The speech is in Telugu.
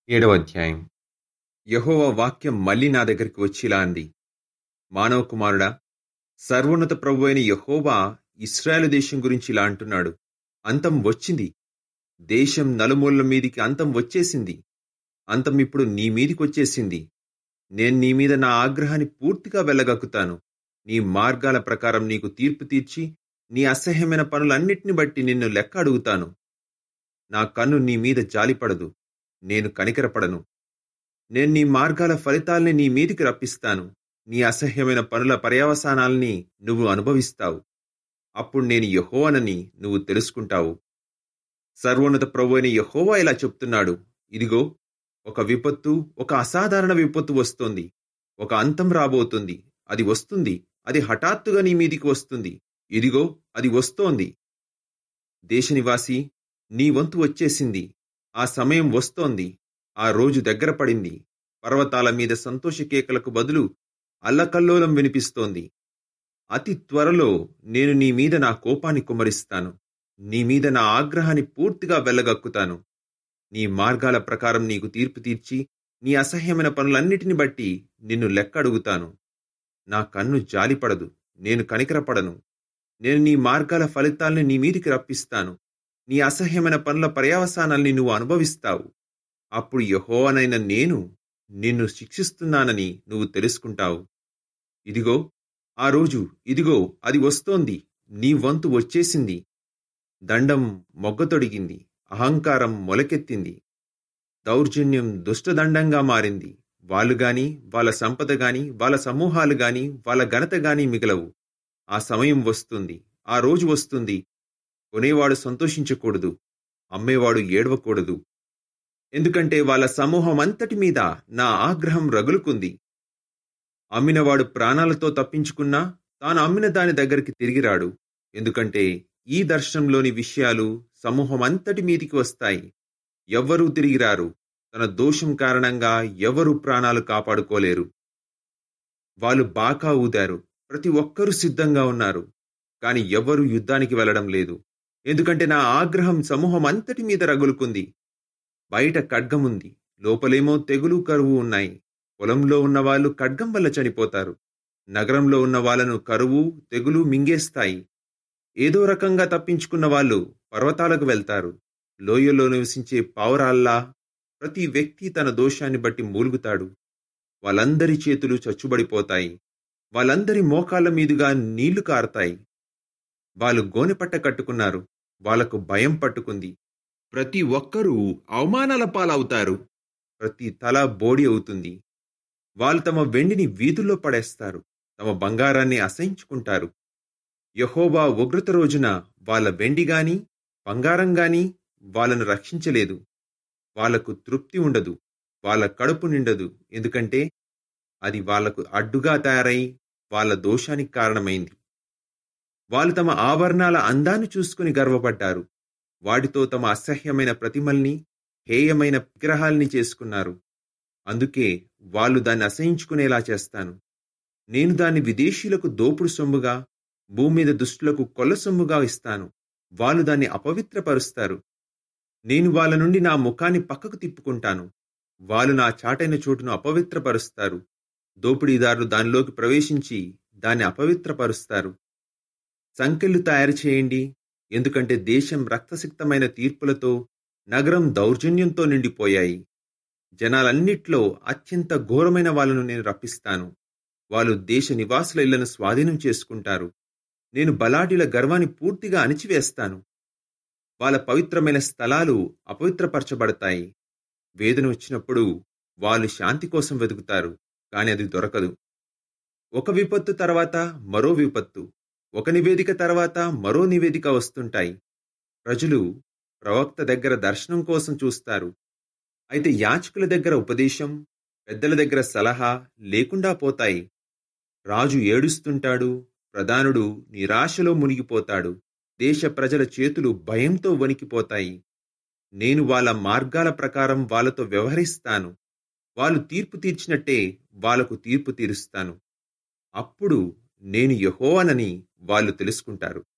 ఏడవ అధ్యాయం యెహోవా వాక్యం మళ్ళీ నా దగ్గరికి వచ్చిలా అంది మానవ కుమారుడా సర్వోన్నత ప్రభు అయిన యెహోవా ఇస్రాయేలు దేశం గురించి ఇలా అంటున్నాడు అంతం వచ్చింది దేశం నలుమూలల మీదికి అంతం వచ్చేసింది అంతం ఇప్పుడు నీ మీదికి వచ్చేసింది నేను నీ మీద నా ఆగ్రహాన్ని పూర్తిగా వెళ్ళగక్కుతాను నీ మార్గాల ప్రకారం నీకు తీర్పు తీర్చి నీ అసహ్యమైన పనులన్నిటిని బట్టి నిన్ను లెక్క అడుగుతాను నా కన్ను నీ మీద జాలిపడదు నేను కనికరపడను నేను నీ మార్గాల ఫలితాల్ని నీ మీదికి రప్పిస్తాను నీ అసహ్యమైన పనుల పర్యవసానాల్ని నువ్వు అనుభవిస్తావు అప్పుడు నేను యహోవనని నువ్వు తెలుసుకుంటావు సర్వోన్నత ప్రభు అయిన యహోవా ఇలా చెప్తున్నాడు ఇదిగో ఒక విపత్తు ఒక అసాధారణ విపత్తు వస్తోంది ఒక అంతం రాబోతుంది అది వస్తుంది అది హఠాత్తుగా నీ మీదికి వస్తుంది ఇదిగో అది వస్తోంది దేశనివాసి నీ వంతు వచ్చేసింది ఆ సమయం వస్తోంది ఆ రోజు దగ్గర పడింది పర్వతాల మీద సంతోష కేకలకు బదులు అల్లకల్లోలం వినిపిస్తోంది అతి త్వరలో నేను నీ మీద నా కోపాన్ని కుమ్మరిస్తాను నీ మీద నా ఆగ్రహాన్ని పూర్తిగా వెళ్ళగక్కుతాను నీ మార్గాల ప్రకారం నీకు తీర్పు తీర్చి నీ అసహ్యమైన పనులన్నిటిని బట్టి నిన్ను లెక్క అడుగుతాను నా కన్ను జాలిపడదు నేను కనికరపడను నేను నీ మార్గాల ఫలితాల్ని నీ మీదికి రప్పిస్తాను నీ అసహ్యమైన పనుల పర్యవసానాల్ని నువ్వు అనుభవిస్తావు అప్పుడు యహోవనైన నేను నిన్ను శిక్షిస్తున్నానని నువ్వు తెలుసుకుంటావు ఇదిగో ఆ రోజు ఇదిగో అది వస్తోంది నీ వంతు వచ్చేసింది దండం మొగ్గతొడిగింది అహంకారం మొలకెత్తింది దౌర్జన్యం దుష్టదండంగా మారింది వాళ్ళు గాని వాళ్ళ సంపద గాని వాళ్ళ సమూహాలు గాని వాళ్ళ ఘనత గాని మిగలవు ఆ సమయం వస్తుంది ఆ రోజు వస్తుంది కొనేవాడు సంతోషించకూడదు అమ్మేవాడు ఏడవకూడదు ఎందుకంటే వాళ్ళ సమూహం అంతటి మీద నా ఆగ్రహం రగులుకుంది అమ్మినవాడు ప్రాణాలతో తప్పించుకున్నా తాను అమ్మిన దాని దగ్గరికి తిరిగిరాడు ఎందుకంటే ఈ దర్శనంలోని విషయాలు సమూహం అంతటి మీదికి వస్తాయి ఎవ్వరూ తిరిగిరారు తన దోషం కారణంగా ఎవరూ ప్రాణాలు కాపాడుకోలేరు వాళ్ళు బాకా ఊదారు ప్రతి ఒక్కరూ సిద్ధంగా ఉన్నారు కాని ఎవ్వరూ యుద్ధానికి వెళ్లడం లేదు ఎందుకంటే నా ఆగ్రహం సమూహం అంతటి మీద రగులుకుంది బయట ఖడ్గముంది లోపలేమో తెగులు కరువు ఉన్నాయి పొలంలో ఉన్న వాళ్ళు ఖడ్గం వల్ల చనిపోతారు నగరంలో ఉన్న వాళ్ళను కరువు తెగులు మింగేస్తాయి ఏదో రకంగా తప్పించుకున్న వాళ్ళు పర్వతాలకు వెళ్తారు లోయల్లో నివసించే పావురాల్లా ప్రతి వ్యక్తి తన దోషాన్ని బట్టి మూలుగుతాడు వాళ్ళందరి చేతులు చచ్చుబడిపోతాయి వాళ్ళందరి మోకాళ్ళ మీదుగా నీళ్లు కారుతాయి వాళ్ళు గోనెపట్ట కట్టుకున్నారు వాళ్లకు భయం పట్టుకుంది ప్రతి ఒక్కరూ అవమానాల పాలవుతారు ప్రతి తల బోడి అవుతుంది వాళ్ళు తమ వెండిని వీధుల్లో పడేస్తారు తమ బంగారాన్ని అసహించుకుంటారు యహోబా ఉగ్రత రోజున వాళ్ళ వెండి గాని బంగారం గాని వాళ్ళను రక్షించలేదు వాళ్లకు తృప్తి ఉండదు వాళ్ళ కడుపు నిండదు ఎందుకంటే అది వాళ్లకు అడ్డుగా తయారై వాళ్ళ దోషానికి కారణమైంది వాళ్ళు తమ ఆభరణాల అందాన్ని చూసుకుని గర్వపడ్డారు వాటితో తమ అసహ్యమైన ప్రతిమల్ని హేయమైన విగ్రహాల్ని చేసుకున్నారు అందుకే వాళ్ళు దాన్ని అసహించుకునేలా చేస్తాను నేను దాన్ని విదేశీయులకు దోపుడు సొమ్ముగా భూమి మీద దుష్టులకు కొల్ల సొమ్ముగా ఇస్తాను వాళ్ళు దాన్ని అపవిత్రపరుస్తారు నేను వాళ్ళ నుండి నా ముఖాన్ని పక్కకు తిప్పుకుంటాను వాళ్ళు నా చాటైన చోటును అపవిత్రపరుస్తారు దోపిడీదారులు దానిలోకి ప్రవేశించి దాన్ని అపవిత్రపరుస్తారు సంకెళ్ళు తయారు చేయండి ఎందుకంటే దేశం రక్తసిక్తమైన తీర్పులతో నగరం దౌర్జన్యంతో నిండిపోయాయి జనాలన్నిట్లో అత్యంత ఘోరమైన వాళ్ళను నేను రప్పిస్తాను వాళ్ళు దేశ నివాసుల ఇళ్లను స్వాధీనం చేసుకుంటారు నేను బలాఢ్యుల గర్వాన్ని పూర్తిగా అణిచివేస్తాను వాళ్ళ పవిత్రమైన స్థలాలు అపవిత్రపరచబడతాయి వేదన వచ్చినప్పుడు వాళ్ళు శాంతి కోసం వెతుకుతారు కాని అది దొరకదు ఒక విపత్తు తర్వాత మరో విపత్తు ఒక నివేదిక తర్వాత మరో నివేదిక వస్తుంటాయి ప్రజలు ప్రవక్త దగ్గర దర్శనం కోసం చూస్తారు అయితే యాచకుల దగ్గర ఉపదేశం పెద్దల దగ్గర సలహా లేకుండా పోతాయి రాజు ఏడుస్తుంటాడు ప్రధానుడు నిరాశలో మునిగిపోతాడు దేశ ప్రజల చేతులు భయంతో వణికిపోతాయి నేను వాళ్ళ మార్గాల ప్రకారం వాళ్ళతో వ్యవహరిస్తాను వాళ్ళు తీర్పు తీర్చినట్టే వాళ్లకు తీర్పు తీరుస్తాను అప్పుడు నేను యహోవనని వాళ్ళు తెలుసుకుంటారు